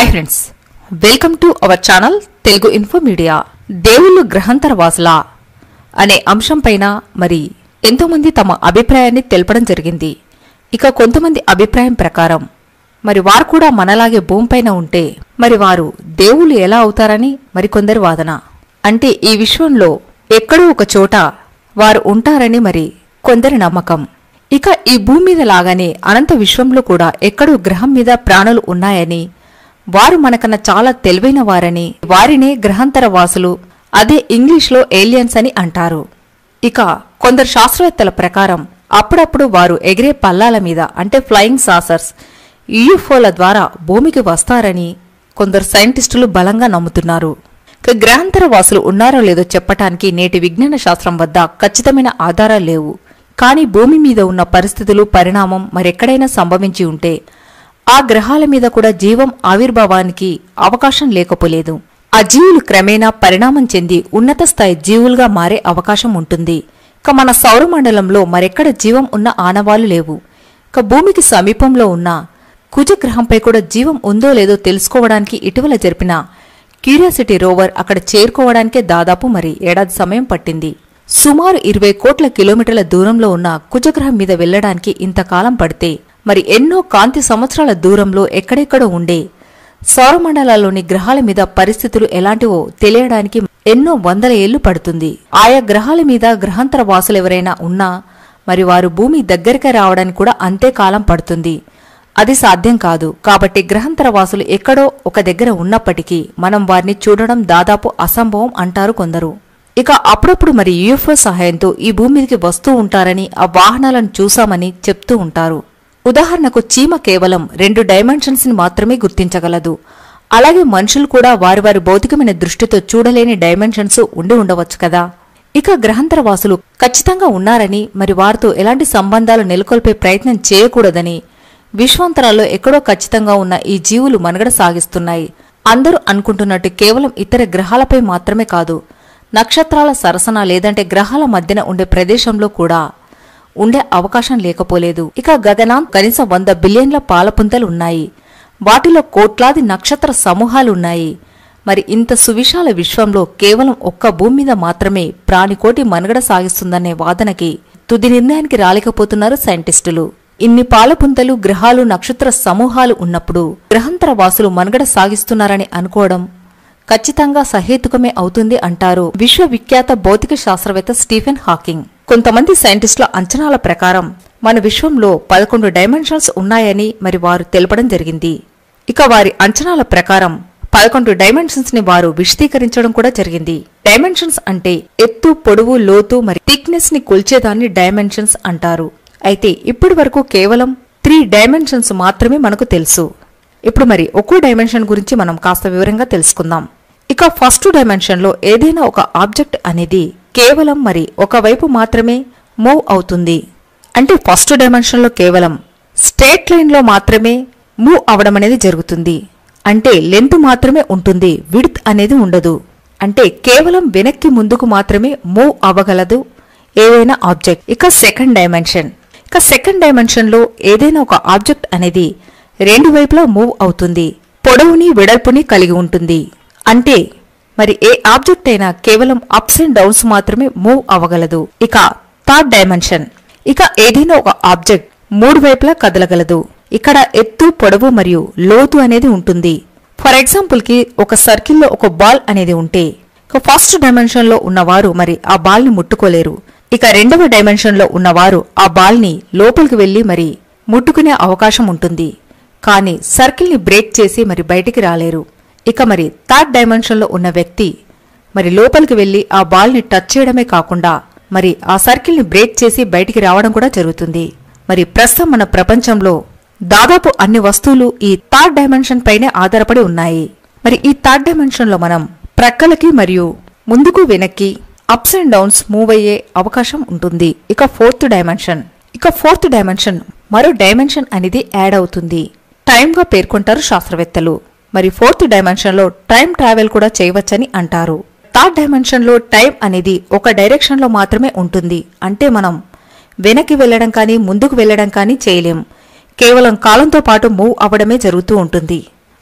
hi friends welcome to our channel Telugu info media దేవుళ్ళు గ్రహాంతర వాసులా అనే అంశంపైన మరి ఎంతోమంది తమ అభిప్రాయాన్ని తెలపడం జరిగింది ఇక కొంతమంది అభిప్రాయం ప్రకారం మరి వారు కూడా మనలాగే భూమిపైన ఉంటే మరి వారు దేవుళ్ళు ఎలా అవుతారని మరికొందరి వాదన అంటే ఈ విశ్వంలో ఎక్కడో ఒక చోట వారు ఉంటారని మరి కొందరి నమ్మకం ఇక ఈ భూమి మీద లాగానే అనంత విశ్వంలో కూడా ఎక్కడో గ్రహం మీద ప్రాణులు ఉన్నాయని వారు మనకన్నా చాలా తెలివైన వారని వారినే గ్రహాంతర వాసులు అదే ఇంగ్లీష్లో ఏలియన్స్ అని అంటారు ఇక కొందరు శాస్త్రవేత్తల ప్రకారం అప్పుడప్పుడు వారు ఎగిరే పల్లాల మీద అంటే ఫ్లయింగ్ సాసర్స్ యూఎఫ్ఓల ద్వారా భూమికి వస్తారని కొందరు సైంటిస్టులు బలంగా నమ్ముతున్నారు ఇక గ్రహాంతర వాసులు ఉన్నారో లేదో చెప్పటానికి నేటి విజ్ఞాన శాస్త్రం వద్ద ఖచ్చితమైన ఆధారాలు లేవు కానీ భూమి మీద ఉన్న పరిస్థితులు పరిణామం మరెక్కడైనా సంభవించి ఉంటే ఆ గ్రహాల మీద కూడా జీవం ఆవిర్భావానికి అవకాశం లేకపోలేదు ఆ జీవులు క్రమేణా పరిణామం చెంది ఉన్నత స్థాయి జీవులుగా మారే అవకాశం ఉంటుంది ఇక మన సౌరమండలంలో మరెక్కడ జీవం ఉన్న ఆనవాలు లేవు ఇక భూమికి సమీపంలో ఉన్న కుజగ్రహంపై కూడా జీవం ఉందో లేదో తెలుసుకోవడానికి ఇటీవల జరిపిన క్యూరియాసిటీ రోవర్ అక్కడ చేరుకోవడానికే దాదాపు మరి ఏడాది సమయం పట్టింది సుమారు ఇరవై కోట్ల కిలోమీటర్ల దూరంలో ఉన్న కుజగ్రహం మీద వెళ్లడానికి ఇంతకాలం పడితే మరి ఎన్నో కాంతి సంవత్సరాల దూరంలో ఎక్కడెక్కడో ఉండే సౌరమండలాల్లోని గ్రహాల మీద పరిస్థితులు ఎలాంటివో తెలియడానికి ఎన్నో వందల ఏళ్లు పడుతుంది ఆయా గ్రహాల మీద గ్రహాంతర వాసులెవరైనా ఉన్నా మరి వారు భూమి దగ్గరికి రావడానికి కూడా అంతే కాలం పడుతుంది అది సాధ్యం కాదు కాబట్టి గ్రహాంతర వాసులు ఎక్కడో ఒక దగ్గర ఉన్నప్పటికీ మనం వారిని చూడడం దాదాపు అసంభవం అంటారు కొందరు ఇక అప్పుడప్పుడు మరి యూఎఫ్ఓ సహాయంతో ఈ భూమి మీదకి వస్తూ ఉంటారని ఆ వాహనాలను చూశామని చెప్తూ ఉంటారు ఉదాహరణకు చీమ కేవలం రెండు డైమెన్షన్స్ ని మాత్రమే గుర్తించగలదు అలాగే మనుషులు కూడా వారి వారి భౌతికమైన దృష్టితో చూడలేని డైమెన్షన్స్ ఉండి ఉండవచ్చు కదా ఇక గ్రహాంతర వాసులు ఖచ్చితంగా ఉన్నారని మరి వారితో ఎలాంటి సంబంధాలు నెలకొల్పే ప్రయత్నం చేయకూడదని విశ్వాంతరాల్లో ఎక్కడో ఖచ్చితంగా ఉన్న ఈ జీవులు మనుగడ సాగిస్తున్నాయి అందరూ అనుకుంటున్నట్టు కేవలం ఇతర గ్రహాలపై మాత్రమే కాదు నక్షత్రాల సరసన లేదంటే గ్రహాల మధ్యన ఉండే ప్రదేశంలో కూడా ఉండే అవకాశం లేకపోలేదు ఇక గగనాం కనీసం వంద బిలియన్ల పాలపుంతలు ఉన్నాయి వాటిలో కోట్లాది నక్షత్ర సమూహాలున్నాయి మరి ఇంత సువిశాల విశ్వంలో కేవలం ఒక్క భూమి మీద మాత్రమే ప్రాణికోటి మనుగడ సాగిస్తుందనే వాదనకి తుది నిర్ణయానికి రాలేకపోతున్నారు సైంటిస్టులు ఇన్ని పాలపుంతలు గ్రహాలు నక్షత్ర సమూహాలు ఉన్నప్పుడు గ్రహాంతర వాసులు మనుగడ సాగిస్తున్నారని అనుకోవడం ఖచ్చితంగా సహేతుకమే అవుతుంది అంటారు విశ్వవిఖ్యాత భౌతిక శాస్త్రవేత్త స్టీఫెన్ హాకింగ్ కొంతమంది సైంటిస్టుల అంచనాల ప్రకారం మన విశ్వంలో పదకొండు డైమెన్షన్స్ ఉన్నాయని మరి వారు తెలపడం జరిగింది ఇక వారి అంచనాల ప్రకారం పదకొండు డైమెన్షన్స్ ని వారు విశదీకరించడం కూడా జరిగింది డైమెన్షన్స్ అంటే ఎత్తు పొడవు లోతు మరి థిక్నెస్ ని కొల్చేదాన్ని డైమెన్షన్స్ అంటారు అయితే ఇప్పటి వరకు కేవలం త్రీ డైమెన్షన్స్ మాత్రమే మనకు తెలుసు ఇప్పుడు మరి ఒక్కో డైమెన్షన్ గురించి మనం కాస్త వివరంగా తెలుసుకుందాం ఇక ఫస్ట్ డైమెన్షన్ లో ఏదైనా ఒక ఆబ్జెక్ట్ అనేది కేవలం మరి ఒకవైపు మాత్రమే మూవ్ అవుతుంది అంటే ఫస్ట్ డైమెన్షన్ లో కేవలం స్ట్రేట్ లైన్ లో మాత్రమే మూవ్ అవడం అనేది జరుగుతుంది అంటే లెంత్ మాత్రమే ఉంటుంది విడ్త్ అనేది ఉండదు అంటే కేవలం వెనక్కి ముందుకు మాత్రమే మూవ్ అవ్వగలదు ఏదైనా ఆబ్జెక్ట్ ఇక సెకండ్ డైమెన్షన్ ఇక సెకండ్ డైమెన్షన్ లో ఏదైనా ఒక ఆబ్జెక్ట్ అనేది రెండు వైపులా మూవ్ అవుతుంది పొడవుని వెడల్పుని కలిగి ఉంటుంది అంటే మరి ఏ ఆబ్జెక్ట్ అయినా కేవలం అప్స్ అండ్ డౌన్స్ మాత్రమే మూవ్ అవ్వగలదు ఇక థర్డ్ డైమెన్షన్ ఇక ఏదైనా ఒక ఆబ్జెక్ట్ మూడు వైపులా కదలగలదు ఇక్కడ ఎత్తు పొడవు మరియు లోతు అనేది ఉంటుంది ఫర్ ఎగ్జాంపుల్ కి ఒక సర్కిల్లో ఒక బాల్ అనేది ఉంటే ఇక ఫస్ట్ డైమెన్షన్ లో ఉన్నవారు మరి ఆ బాల్ ని ముట్టుకోలేరు ఇక రెండవ డైమెన్షన్ లో ఉన్నవారు ఆ బాల్ ని లోపలికి వెళ్లి మరి ముట్టుకునే అవకాశం ఉంటుంది కానీ సర్కిల్ ని బ్రేక్ చేసి మరి బయటికి రాలేరు ఇక మరి థర్డ్ డైమెన్షన్ లో ఉన్న వ్యక్తి మరి లోపలికి వెళ్లి ఆ బాల్ ని టచ్ చేయడమే కాకుండా మరి ఆ సర్కిల్ ని బ్రేక్ చేసి బయటికి రావడం కూడా జరుగుతుంది మరి ప్రస్తుతం మన ప్రపంచంలో దాదాపు అన్ని వస్తువులు ఈ థర్డ్ డైమెన్షన్ పైనే ఆధారపడి ఉన్నాయి మరి ఈ థర్డ్ డైమెన్షన్ లో మనం ప్రక్కలకి మరియు ముందుకు వెనక్కి అప్స్ అండ్ డౌన్స్ మూవ్ అయ్యే అవకాశం ఉంటుంది ఇక ఫోర్త్ డైమెన్షన్ ఇక ఫోర్త్ డైమెన్షన్ మరో డైమెన్షన్ అనేది యాడ్ అవుతుంది టైం గా పేర్కొంటారు శాస్త్రవేత్తలు మరి ఫోర్త్ డైమెన్షన్ లో టైం ట్రావెల్ కూడా చేయవచ్చని అంటారు థర్డ్ డైమెన్షన్ లో టైం అనేది ఒక డైరెక్షన్ లో మాత్రమే ఉంటుంది అంటే మనం వెనక్కి వెళ్ళడం కానీ ముందుకు వెళ్ళడం కానీ చేయలేం కేవలం కాలంతో పాటు మూవ్ అవ్వడమే జరుగుతూ ఉంటుంది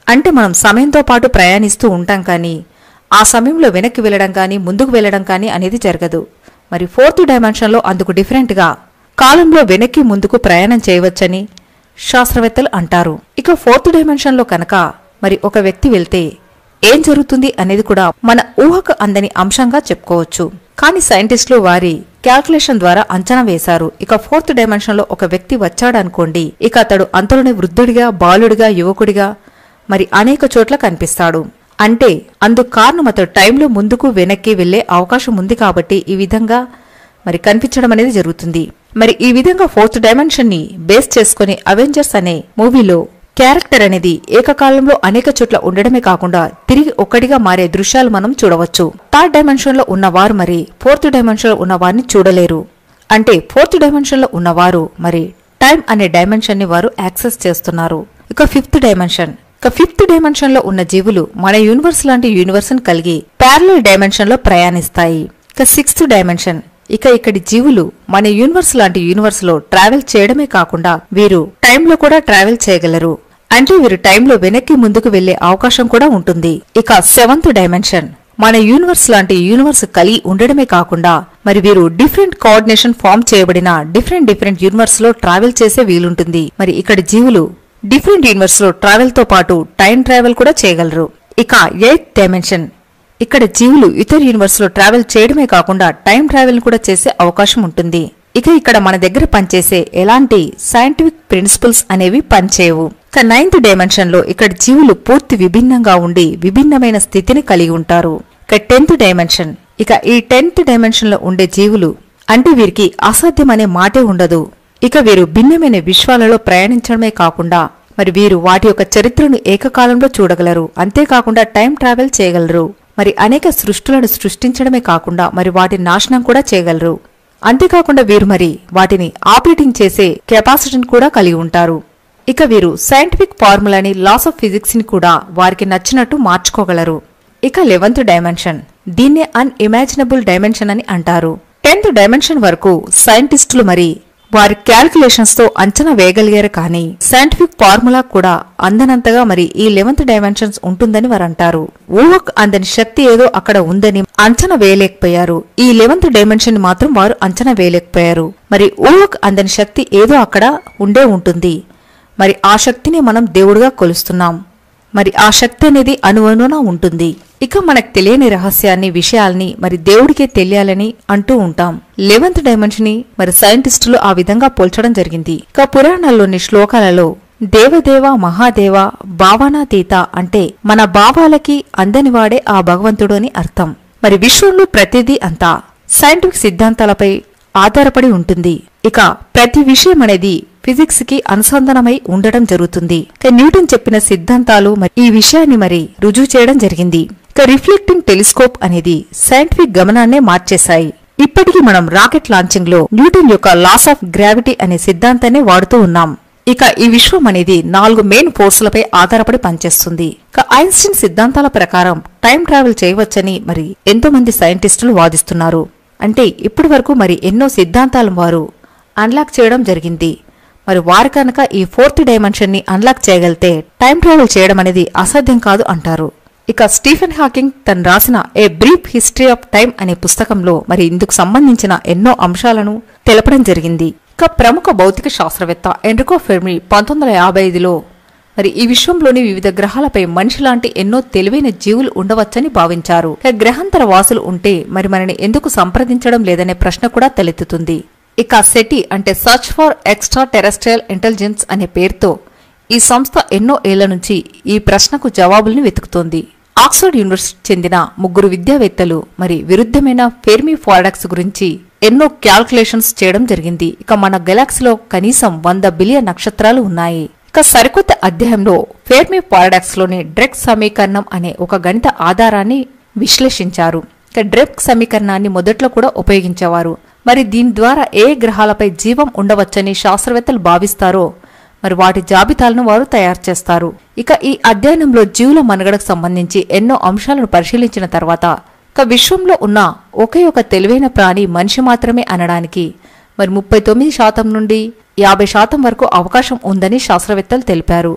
అంటే మనం సమయంతో పాటు ప్రయాణిస్తూ ఉంటాం కానీ ఆ సమయంలో వెనక్కి వెళ్ళడం కానీ ముందుకు వెళ్ళడం కానీ అనేది జరగదు మరి ఫోర్త్ డైమెన్షన్లో అందుకు డిఫరెంట్గా కాలంలో వెనక్కి ముందుకు ప్రయాణం చేయవచ్చని శాస్త్రవేత్తలు అంటారు ఇక ఫోర్త్ డైమెన్షన్లో కనుక మరి ఒక వ్యక్తి వెళ్తే ఏం జరుగుతుంది అనేది కూడా మన ఊహకు అందని అంశంగా చెప్పుకోవచ్చు కానీ సైంటిస్టులు వారి క్యాల్కులేషన్ ద్వారా అంచనా వేశారు ఇక ఫోర్త్ డైమెన్షన్ లో ఒక వ్యక్తి వచ్చాడనుకోండి ఇక అతడు అంతలోనే వృద్ధుడిగా బాలుడిగా యువకుడిగా మరి అనేక చోట్ల కనిపిస్తాడు అంటే అందుకు కారణం అతడు టైంలో ముందుకు వెనక్కి వెళ్లే అవకాశం ఉంది కాబట్టి ఈ విధంగా మరి కనిపించడం అనేది జరుగుతుంది మరి ఈ విధంగా ఫోర్త్ డైమెన్షన్ ని బేస్ చేసుకుని అవెంజర్స్ అనే మూవీలో క్యారెక్టర్ అనేది ఏకకాలంలో అనేక చోట్ల ఉండడమే కాకుండా తిరిగి ఒక్కడిగా మారే దృశ్యాలు మనం చూడవచ్చు థర్డ్ డైమెన్షన్ లో ఉన్నవారు మరి ఫోర్త్ డైమెన్షన్ లో ఉన్న వారిని చూడలేరు అంటే ఫోర్త్ డైమెన్షన్ లో ఉన్నవారు మరి టైం అనే డైమెన్షన్ ని వారు యాక్సెస్ చేస్తున్నారు ఇక ఫిఫ్త్ డైమెన్షన్ ఇక ఫిఫ్త్ డైమెన్షన్ లో ఉన్న జీవులు మన యూనివర్స్ లాంటి యూనివర్స్ ని కలిగి ప్యారలల్ డైమెన్షన్ లో ప్రయాణిస్తాయి ఇక సిక్స్త్ డైమెన్షన్ ఇక ఇక్కడి జీవులు మన యూనివర్స్ లాంటి యూనివర్స్ లో ట్రావెల్ చేయడమే కాకుండా వీరు టైంలో కూడా ట్రావెల్ చేయగలరు అంటే వీరు టైంలో వెనక్కి ముందుకు వెళ్లే అవకాశం కూడా ఉంటుంది ఇక సెవెంత్ డైమెన్షన్ మన యూనివర్స్ లాంటి యూనివర్స్ కలిగి ఉండడమే కాకుండా మరి వీరు డిఫరెంట్ కోఆర్డినేషన్ ఫామ్ చేయబడిన డిఫరెంట్ డిఫరెంట్ యూనివర్స్ లో ట్రావెల్ చేసే వీలుంటుంది మరి ఇక్కడ జీవులు డిఫరెంట్ యూనివర్స్ లో ట్రావెల్ తో పాటు టైం ట్రావెల్ కూడా చేయగలరు ఇక ఎయిత్ డైమెన్షన్ ఇక్కడ జీవులు ఇతర యూనివర్స్ లో ట్రావెల్ చేయడమే కాకుండా టైం ట్రావెల్ కూడా చేసే అవకాశం ఉంటుంది ఇక ఇక్కడ మన దగ్గర పనిచేసే ఎలాంటి సైంటిఫిక్ ప్రిన్సిపల్స్ అనేవి పనిచేయవు ఇక నైన్త్ డైమెన్షన్ లో ఇక్కడ జీవులు పూర్తి విభిన్నంగా ఉండి విభిన్నమైన స్థితిని కలిగి ఉంటారు ఇక టెన్త్ డైమెన్షన్ ఇక ఈ టెన్త్ డైమెన్షన్ లో ఉండే జీవులు అంటే వీరికి అసాధ్యమనే మాటే ఉండదు ఇక వీరు భిన్నమైన విశ్వాలలో ప్రయాణించడమే కాకుండా మరి వీరు వాటి యొక్క చరిత్రను ఏకకాలంలో చూడగలరు అంతేకాకుండా టైం ట్రావెల్ చేయగలరు మరి అనేక సృష్టులను సృష్టించడమే కాకుండా మరి వాటి నాశనం కూడా చేయగలరు అంతేకాకుండా వీరు మరి వాటిని ఆపరేటింగ్ చేసే కెపాసిటీని కూడా కలిగి ఉంటారు ఇక వీరు సైంటిఫిక్ ఫార్ములాని లాస్ ఆఫ్ ఫిజిక్స్ ని కూడా వారికి నచ్చినట్టు మార్చుకోగలరు ఇక లెవెంత్ డైమెన్షన్ దీన్నే అన్ఇమాజినబుల్ డైమెన్షన్ అని అంటారు టెన్త్ డైమెన్షన్ వరకు సైంటిస్టులు మరి వారి క్యాల్కులేషన్స్ తో అంచనా వేయగలిగారు కానీ సైంటిఫిక్ ఫార్ములా కూడా అందనంతగా మరి ఈ లెవెంత్ డైమెన్షన్స్ ఉంటుందని వారు అంటారు ఊహకు అందని శక్తి ఏదో అక్కడ ఉందని అంచనా వేయలేకపోయారు ఈ లెవెంత్ డైమెన్షన్ మాత్రం వారు అంచనా వేయలేకపోయారు మరి ఊహకు అందని శక్తి ఏదో అక్కడ ఉండే ఉంటుంది మరి ఆ శక్తిని మనం దేవుడిగా కొలుస్తున్నాం మరి ఆ శక్తి అనేది అణువణున ఉంటుంది ఇక మనకు తెలియని రహస్యాన్ని విషయాల్ని మరి దేవుడికే తెలియాలని అంటూ ఉంటాం లెవెంత్ డైమెన్షన్ ని మరి సైంటిస్టులు ఆ విధంగా పోల్చడం జరిగింది ఇక పురాణాల్లోని శ్లోకాలలో దేవదేవ మహాదేవ భావనాతీత అంటే మన భావాలకి అందనివాడే ఆ భగవంతుడు అని అర్థం మరి విశ్వంలో ప్రతిదీ అంతా సైంటిఫిక్ సిద్ధాంతాలపై ఆధారపడి ఉంటుంది ఇక ప్రతి విషయం అనేది ఫిజిక్స్ కి అనుసంధానమై ఉండడం జరుగుతుంది ఇక న్యూటన్ చెప్పిన సిద్ధాంతాలు మరి ఈ విషయాన్ని మరి రుజువు చేయడం జరిగింది ఇక రిఫ్లెక్టింగ్ టెలిస్కోప్ అనేది సైంటిఫిక్ గమనాన్నే మార్చేశాయి ఇప్పటికీ మనం రాకెట్ లాంచింగ్ లో న్యూటన్ యొక్క లాస్ ఆఫ్ గ్రావిటీ అనే సిద్ధాంతాన్ని వాడుతూ ఉన్నాం ఇక ఈ విశ్వం అనేది నాలుగు మెయిన్ ఫోర్సులపై ఆధారపడి పనిచేస్తుంది ఇక ఐన్స్టీన్ సిద్ధాంతాల ప్రకారం టైం ట్రావెల్ చేయవచ్చని మరి ఎంతో మంది సైంటిస్టులు వాదిస్తున్నారు అంటే ఇప్పటి వరకు మరి ఎన్నో సిద్ధాంతాలు వారు అన్లాక్ చేయడం జరిగింది మరి వారు కనుక ఈ ఫోర్త్ డైమెన్షన్ ని అన్లాక్ చేయగలితే టైం ట్రావెల్ చేయడం అనేది అసాధ్యం కాదు అంటారు ఇక స్టీఫెన్ హాకింగ్ తను రాసిన a brief history of time అనే పుస్తకంలో మరి ఇందుకు సంబంధించిన ఎన్నో అంశాలను తెలపడం జరిగింది ఇక ప్రముఖ భౌతిక శాస్త్రవేత్త ఎన్రికో ఫెర్మి పంతొమ్మిది వందల యాభై ఐదులో మరి ఈ విశ్వంలోని వివిధ గ్రహాలపై మనిషి లాంటి ఎన్నో తెలివైన జీవులు ఉండవచ్చని భావించారు ఇక గ్రహాంతర వాసులు ఉంటే మరి మనని ఎందుకు సంప్రదించడం లేదనే ప్రశ్న కూడా తలెత్తుతుంది ఇక సెటి అంటే search for extraterrestrial intelligence అనే పేరుతో ఈ సంస్థ ఎన్నో ఏళ్ల నుంచి ఈ ప్రశ్నకు జవాబుల్ని వెతుకుతోంది ఆక్స్ఫర్డ్ యూనివర్సిటీ చెందిన ముగ్గురు విద్యావేత్తలు మరి విరుద్ధమైన ఫెర్మి ఫారడాక్స్ గురించి ఎన్నో క్యాల్కులేషన్స్ చేయడం జరిగింది ఇక మన గెలాక్సీలో కనీసం వంద బిలియన్ నక్షత్రాలు ఉన్నాయి ఇక సరికొత్త అధ్యాయంలో ఫెర్మి పారాడాక్స్ లోని డ్రెక్ సమీకరణం అనే ఒక గణిత ఆధారాన్ని విశ్లేషించారు ఇక డ్రెక్ సమీకరణాన్ని మొదట్లో కూడా ఉపయోగించేవారు మరి దీని ద్వారా ఏ గ్రహాలపై జీవం ఉండవచ్చని శాస్త్రవేత్తలు భావిస్తారో మరి వాటి జాబితాలను వారు తయారు చేస్తారు ఇక ఈ అధ్యయనంలో జీవుల మనుగడకు సంబంధించి ఎన్నో అంశాలను పరిశీలించిన తర్వాత ఇక విశ్వంలో ఉన్న ఒకే ఒక తెలివైన ప్రాణి మనిషి మాత్రమే అనడానికి మరి ముప్పై తొమ్మిది శాతం నుండి యాభై శాతం వరకు అవకాశం ఉందని శాస్త్రవేత్తలు తెలిపారు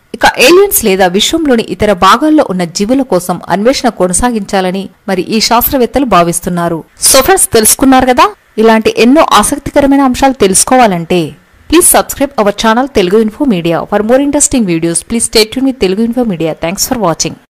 ఇక ఏలియన్స్ లేదా విశ్వంలోని ఇతర భాగాల్లో ఉన్న జీవుల కోసం అన్వేషణ కొనసాగించాలని మరి ఈ శాస్త్రవేత్తలు భావిస్తున్నారు సో ఫ్రెండ్స్ తెలుసుకున్నారు కదా ఇలాంటి ఎన్నో ఆసక్తికరమైన అంశాలు తెలుసుకోవాలంటే please subscribe our channel Telugu info media for more interesting videos please stay with Telugu info media thanks for watching